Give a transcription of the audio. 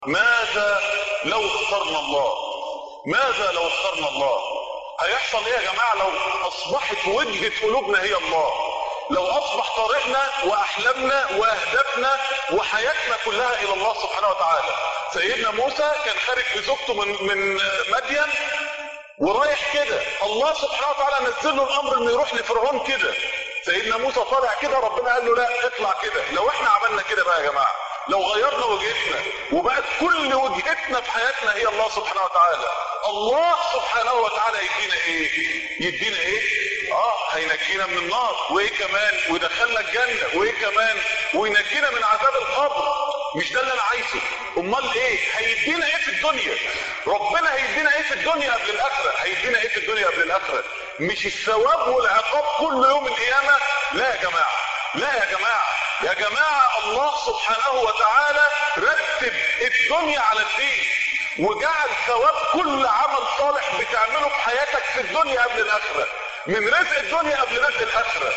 ماذا لو اخترنا الله ماذا لو اخترنا الله هيحصل ايه يا جماعة لو اصبحت وجهة قلوبنا هي الله لو اصبح طريقنا واحلامنا واهدافنا وحياتنا كلها الى الله سبحانه وتعالى سيدنا موسى كان خارج بزوجته من من مدين ورايح كده الله سبحانه وتعالى نزل له الامر انه يروح لفرعون كده سيدنا موسى طالع كده ربنا قال له لا اطلع كده لو احنا عملنا كده بقى يا جماعه لو غيرنا وجهتنا وبقت كل وجهتنا في حياتنا هي الله سبحانه وتعالى الله سبحانه وتعالى يدينا ايه يدينا ايه اه هينجينا من النار وايه كمان ويدخلنا الجنه وايه كمان وينجينا من عذاب القبر مش ده اللي انا عايزه امال ايه هيدينا ايه في الدنيا ربنا هيدينا ايه في الدنيا قبل الاخره هيدينا ايه في الدنيا قبل الاخره مش الثواب والعقاب كل يوم القيامه لا يا جماعه لا يا جماعه يا جماعه الله سبحانه وتعالى رتب الدنيا على الدين وجعل ثواب كل عمل صالح بتعمله في حياتك في الدنيا قبل الاخره من رزق الدنيا قبل رزق الاخره